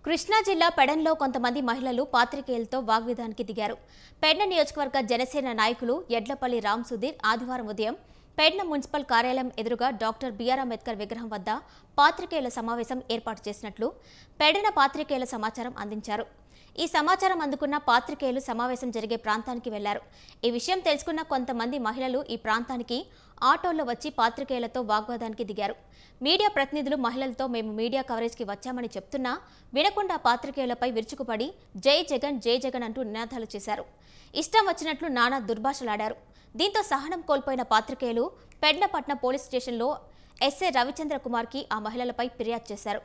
కృష్ణా జిల్లా పెడన్లో కొంతమంది మహిళలు పాత్రికేయులతో వాగ్విధానికి దిగారు పెడ్న నియోజకవర్గ జనసేన నాయకులు ఎడ్లపల్లి రామ్ సుధీర్ ఆదివారం ఉదయం పెడ్న మున్సిపల్ కార్యాలయం ఎదురుగా డాక్టర్ బిఆర్ అంబేద్కర్ విగ్రహం వద్ద పాత్రికేయుల సమావేశం ఏర్పాటు చేసినట్లు పెడన పాత్రికేయుల సమాచారం అందించారు ఈ సమాచారం అందుకున్న పాత్రికేయులు సమావేశం జరిగే ప్రాంతానికి వెళ్లారు ఈ విషయం తెలుసుకున్న కొంతమంది మహిళలు ఈ ప్రాంతానికి ఆటోల్లో వచ్చి పాత్రికేయులతో వాగ్వాదానికి దిగారు మీడియా ప్రతినిధులు మహిళలతో మేము మీడియా కవరేజ్కి వచ్చామని చెప్తున్నా వినకుండా పాత్రికేయులపై విరుచుకుపడి జై జగన్ జై జగన్ అంటూ నినాదాలు చేశారు ఇష్టం వచ్చినట్లు నానా దుర్భాషలాడారు దీంతో సహనం కోల్పోయిన పాత్రికేయులు పెడ్లపట్న పోలీస్ స్టేషన్లో ఎస్ఐ రవిచంద్ర కుమార్కి ఆ మహిళలపై ఫిర్యాదు చేశారు